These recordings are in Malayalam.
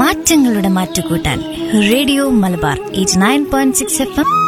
മാറ്റങ്ങളുടെ മാറ്റുകൂട്ടാൻ radio Malabar eight nine point six F M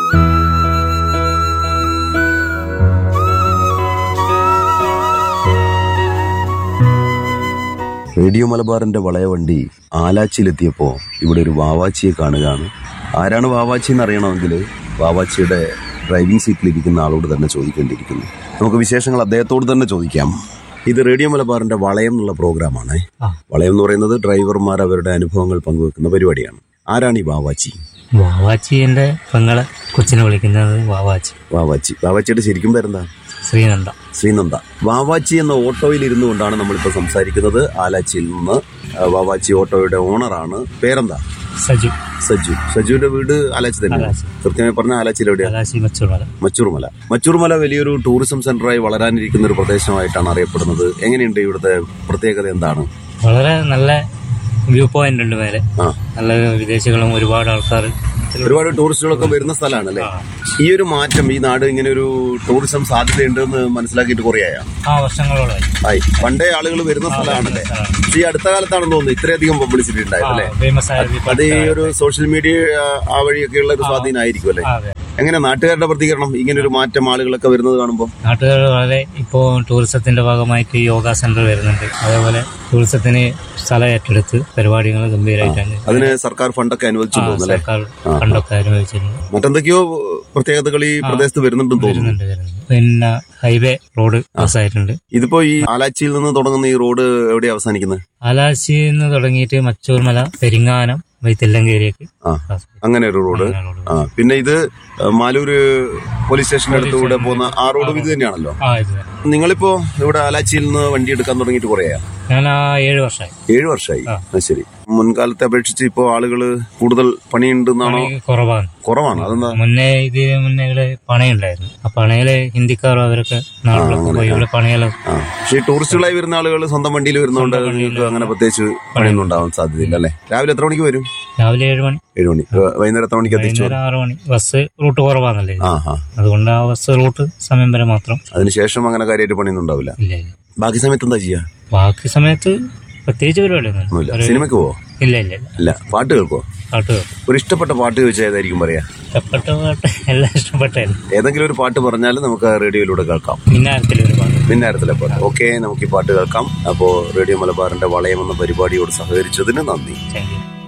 radio മലബാറിന്റെ വളയവണ്ടി ആലാച്ചിയിലെത്തിയപ്പോൾ ഇവിടെ ഒരു വാവാച്ചിയെ കാണുകയാണ് ആരാണ് വാവാച്ചി എന്ന് അറിയണമെങ്കിൽ വാവാച്ചിയുടെ ഡ്രൈവിംഗ് സീറ്റിലിരിക്കുന്ന ആളോട് തന്നെ ചോദിക്കേണ്ടിയിരിക്കുന്നു നമുക്ക് വിശേഷങ്ങൾ അദ്ദേഹത്തോട് തന്നെ ചോദിക്കാം ഇത് റേഡിയോ മലബാറിന്റെ വളയം എന്നുള്ള പ്രോഗ്രാമാണ് വളയം എന്ന് പറയുന്നത് ഡ്രൈവർമാർ അവരുടെ അനുഭവങ്ങൾ പങ്കുവെക്കുന്ന പരിപാടിയാണ് ആരാണ് ഈ വാവാച്ചി വാവാച്ചി എൻ്റെ പെങ്ങളെ കൊച്ചിനെ വിളിക്കുന്നത് വാവാച്ചി വാവാച്ചി വാവാച്ചിയുടെ ശരിക്കും പേരെന്താ ശ്രീനന്ദ ശ്രീനന്ദ വാവാച്ചി എന്ന ഓട്ടോയിൽ ഇരുന്നു കൊണ്ടാണ് നമ്മളിപ്പോൾ സംസാരിക്കുന്നത് ആലാച്ചിയിൽ നിന്ന് ആ, വാവാച്ചി ഓട്ടോയുടെ ഓണറാണ് പേരെന്താ സജു സജു സജുവിന്റെ വീട് ആലാച്ചി തന്നെ ആലാച്ചി. കൃത്യമായി പറഞ്ഞ ആലാച്ചിയിൽ എവിടെയാണ് കലാശി മച്ചൂർമല മച്ചൂർമല മച്ചൂർമല വലിയൊരു ടൂറിസം സെന്ററായി വളരാനിരിക്കുന്ന ഒരു പ്രദേശമായിട്ടാണ് അറിയപ്പെടുന്നത് എങ്ങനെയുണ്ട് ഇവിടുത്തെ പ്രത്യേകത എന്താണ് വളരെ നല്ല വ്യൂ പോയിന്റ് ഉണ്ട് മേലെ ആ നല്ല വിദേശികളും ഒരുപാട് ആൾക്കാർ ഒരുപാട് ടൂറിസ്റ്റുകളൊക്കെ വരുന്ന സ്ഥലമാണ് അല്ലേ ഈ ഒരു മാറ്റം ഈ നാട് ഇങ്ങനെ ഒരു ടൂറിസം സാധ്യതയുണ്ടെന്ന് മനസ്സിലാക്കിയിട്ട് കുറേയായ ആ വർഷങ്ങളോളായി ആയി പണ്ടേ ആളുകൾ വരുന്ന സ്ഥലമാണല്ലേ പക്ഷേ ഈ അടുത്ത കാലത്താണെന്ന് തോന്നുന്നു ഇത്രയധികം പബ്ലിസിറ്റി ഉണ്ടായത് അല്ലേ ഫേമസ് ആയ അത് ഈ ഒരു സോഷ്യൽ മീഡിയ ആ, ആ വഴിയൊക്കെയുള്ള ഒരു സ്വാധീനമായിരിക്കും അല്ലേ അതെ എങ്ങനെ നാട്ടുകാരുടെ പ്രതികരണം ഇങ്ങനെ ഒരു മാറ്റം ആളുകളൊക്കെ വരുന്നത് കാണുമ്പോൾ നാട്ടുകാർ വളരെ ഇപ്പോൾ ടൂറിസത്തിന്റെ ഭാഗമായിട്ട് യോഗ സെന്റർ വരുന്നുണ്ട് അതേപോലെ ടൂറിസത്തിന് സ്ഥലം ഏറ്റെടുത്ത് പരിപാടികൾ ഗംഭീരമായിട്ടാണ് അതിന് സർക്കാർ ഫണ്ടൊക്കെ അനുവദിച്ചു തോന്നുന്നു അല്ലേ സർക്കാർ ഫണ്ടൊക്കെ അനുഭവിച്ചിരുന്നു മറ്റെന്തൊക്കെയോ പ്രത്യേകതകൾ ഈ പ്രദേശത്ത് വരുന്നുണ്ടെന്ന് തോന്നുന്നു വരുന്നുണ്ട് വരുന്നുണ്ട് പിന്നെ ഹൈവേ റോഡ് പാസ്സായിട്ടുണ്ട് ഇതിപ്പോ ഈ ആലാച്ചിയിൽ നിന്ന് തുടങ്ങുന്ന ഈ റോഡ് എവിടെ അവസാനിക്കുന്നത് ആലാശിയിൽ നിന്ന് തുടങ്ങിയിട്ട് മച്ചൂർമല പെരിങ്ങാനം വഴി തെല്ലങ്കേരിയേക്ക് ആ അങ്ങനെ ഒരു റോഡ് ആ പിന്നെ ഇത് മാലൂര് പോലീസ് സ്റ്റേഷന്റെ അടുത്തുകൂടെ പോകുന്ന ആ റോഡും ഇത് തന്നെയാണല്ലോ ആ ഇത് തന്നെ. നിങ്ങളിപ്പോ ഇവിടെ ആലാച്ചിയിൽ നിന്ന് വണ്ടി എടുക്കാൻ തുടങ്ങിയിട്ട് കുറയാ ഞാൻ ആ ഏഴ് വർഷമായി ഏഴു വർഷമായി അത് ശരി മുൻകാലത്തെ അപേക്ഷിച്ച് ഇപ്പോ ആളുകള് കൂടുതൽ പണിയുണ്ടെന്നാണോ പണി കുറവാണ് കുറവാണ് അതെന്താ മുന്നേ ഇതിന് മുന്നേ ഇവിടെ പണയുണ്ടായിരുന്നു ആ പണയില് ഹിന്ദിക്കാരും അവരൊക്കെ നാട്ടിലൊക്കെ പോയി ഇവിടെ പണിയെല്ലാം ആ പക്ഷേ ഈ ടൂറിസ്റ്റുകളായി വരുന്ന ആളുകൾ സ്വന്തം വണ്ടിയിൽ വരുന്നതുകൊണ്ട് നിങ്ങൾക്ക് അങ്ങനെ പ്രത്യേകിച്ച് പണിയൊന്നും ഉണ്ടാവാൻ സാധ്യതയില്ല അല്ലേ രാവിലെ എത്ര മണിക്ക് വരും രാവിലെ ഏഴ് മണി ഏഴ് മണി വ- വൈകുന്നേരം എത്ര മണിക്ക് തിരിച്ചു വൈകുന്നേരം ആറ് മണി ബസ് റൂട്ട് കുറവാണല്ലേ ഇത്. ആ ആ അതുകൊണ്ട് ആ ബസ് റൂട്ട് സമയം വരെ മാത്രം അതിനുശേഷം അങ്ങനെ കാര്യമായിട്ട് പണിയൊന്നും ഉണ്ടാവില്ല ഇല്ല ഇല്ല ബാക്കി സമയത്ത് എന്താ ചെയ്യാ ബാക്കി സമയത്ത് പ്രത്യേകിച്ച് പരിപാടിയൊന്നും ഒന്നുമില്ല സിനിമയ്ക്ക് പോവോ ഇല്ല ഇല്ല ഇല്ല ഇല്ല പാട്ട് കേൾക്കോ പാട്ട് കേൾക്കും. ഒരു ഇഷ്ടപ്പെട്ട പാട്ട് ചോദിച്ചാൽ ഏതായിരിക്കും പറയാ ഇഷ്ടപ്പെട്ട പാട്ട് എല്ലാം ഇഷ്ടപ്പെട്ടായിരുന്നു ഏതെങ്കിലും ഒരു പാട്ട് പറഞ്ഞാൽ നമുക്ക് റേഡിയോയിലൂടെ കേൾക്കാം പിന്നാരത്തിൽ ഒരു പാട്ട് പിന്നാരത്തിലെ പാട്ട് ഓക്കെ നമുക്ക് ഈ പാട്ട് കേൾക്കാം അപ്പോൾ റേഡിയോ മലബാറിന്റെ വളയം എന്ന പരിപാടിയോട് സഹകരിച്ചതിന് നന്ദി താങ്ക് യു